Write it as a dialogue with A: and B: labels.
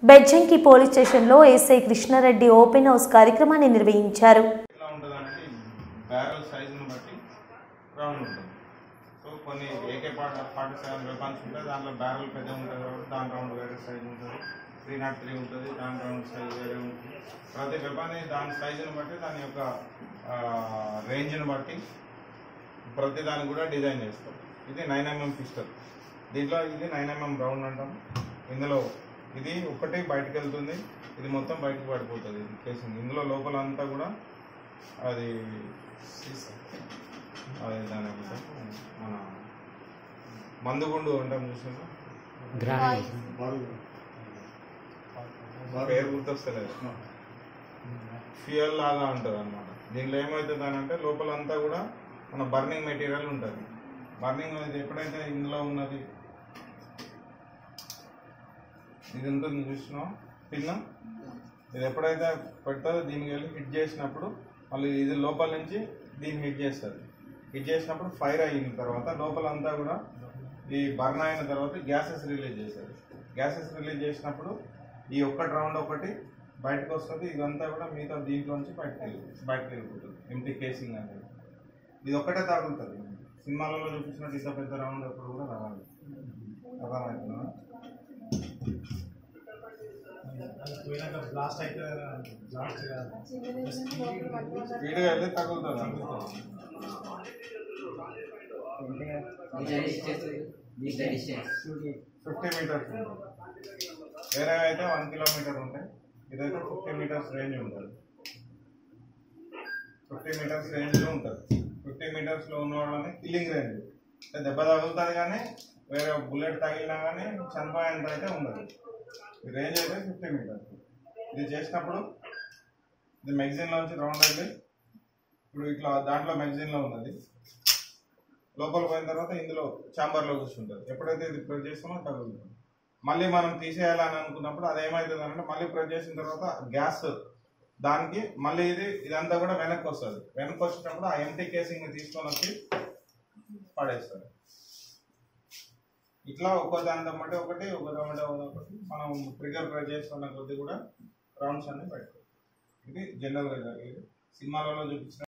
A: Bejjanki police స్టేషన్లో SI Krishna Reddy open house కార్యక్రమాన్ని నిర్వహించారు
B: ఎట్లా ఉంటుంది అనేది బ్యారల్ సైజుని బట్టి రౌండ్ ఉంటుంది సో కొన్ని AK part forty seven weapons ఉంటాయి దాంట్లో బ్యారల్ పెద్ద ఉంటుంది కాబట్టి దాని రౌండ్ వేరే సైజ్ ఉంటుంది త్రీ నాట్ త్రీ ఉంటుంది దాని రౌండ్ సైజ్ వేరే ఉంటుంది ప్రతి వెపన్ దాని సైజుని బట్టి దాని యొక్క రేంజ్ని బట్టి ప్రతి దానికి కూడా డిజైన్ చేస్తాం ఇది నైన్ ఎంఎం పిస్టల్ దీంట్లో ఇది నైన్ ఎంఎం రౌండ్ అంటాం ఇందులో ఇది ఒకటి బయటకు వెళ్తుంది ఇది మొత్తం బయటకు పడిపోతుంది ఇది కేసింగ్ ఇందులో లోపల అంతా కూడా అది అది దాని ఏమంటారు? మన మందుగుండు అంటాం చూసినా పేరు గుర్తొస్తలేదు ఫ్యూయల్ లాగా ఉంటుంది అనమాట దీంట్లో ఏమవుతుంది అని అంటే లోపల అంతా కూడా మన బర్నింగ్ మెటీరియల్ ఉంటుంది బర్నింగ్ అనేది ఎప్పుడైతే ఇందులో ఉన్నది ఇది ఉంటుంది చూసినాం పిన్న ఇది ఎప్పుడైతే పెడుతుందో దీనికి వెళ్ళి హిట్ చేసినప్పుడు మళ్ళీ ఇది లోపల నుంచి దీన్ని హిట్ చేస్తుంది హిట్ చేసినప్పుడు ఫైర్ అయిన తర్వాత లోపల అంతా కూడా ఈ బర్న్ అయిన తర్వాత గ్యాసెస్ రిలీజ్ చేశారు గ్యాసెస్ రిలీజ్ చేసినప్పుడు ఈ ఒక్కటి రౌండ్ ఒకటి బయటకు వస్తుంది ఇదంతా కూడా మిగతా దీంట్లోంచి బయటకు వెళ్ళి బయటకు వెళ్ళిపోతుంది ఎంటీ కేసింగ్ అనేది ఇది ఒక్కటే తగులుతుంది సినిమాలలో చూపించినట్టు ఇంత పెద్ద రౌండ్ ఎప్పుడు కూడా రావాలి అర్థమవుతుందా
C: పోయినాక బ్లాస్ట్ అయితే బ్లాస్ట్
B: స్పీడ్గా వెళ్ళి తగులుతుంది ఫిఫ్టీ మీటర్స్ ఉంటుంది వేరే అయితే వన్ కిలోమీటర్ ఉంటాయి ఇదైతే ఫిఫ్టీ మీటర్స్ రేంజ్ ఉంటుంది ఫిఫ్టీ మీటర్స్ రేంజ్లో ఉంటుంది ఫిఫ్టీ మీటర్స్లో ఉన్న వాళ్ళని కిల్లింగ్ రేంజ్ అంటే దెబ్బ తగులుతుంది కానీ వేరే బుల్లెట్ తగిలినా కానీ చనిపోయేంత అయితే ఉండదు ఈ రేంజ్ అయితే ఫిఫ్టీ మీటర్స్ ఇది చేసినప్పుడు ఇది magazine నుంచి రౌండ్ వెళ్ళి ఇప్పుడు ఇట్లా దాంట్లో magazine లో ఉన్నది లోపల పోయిన తర్వాత ఇందులో ఛాంబర్లో కూర్చుంటుంది ఎప్పుడైతే ఇది ప్రెస్ చేస్తామో తగులుతుంది మళ్ళీ మనం తీసేయాలని అనుకున్నప్పుడు అది ఏమవుతుంది అంటే మళ్ళీ ప్రెస్ చేసిన తర్వాత గ్యాస్ దానికి మళ్ళీ ఇది ఇదంతా కూడా వెనక్కి వస్తుంది వెనక్కి వచ్చినప్పుడు ఆ ఎంటీ కేసింగ్ తీసుకొని వచ్చి పడేస్తారు ఇట్లా ఒక్కో దాని తమ్మటి ఒకటి ఒక తమ్మటి ఒకటి మనం ట్రిగర్ ప్రెస్ చేస్తున్న కొద్దీ కూడా రౌండ్స్ అన్ని పెట్టుకోవాలి ఇది జనరల్గా జరిగేది సినిమాలలో చూపించిన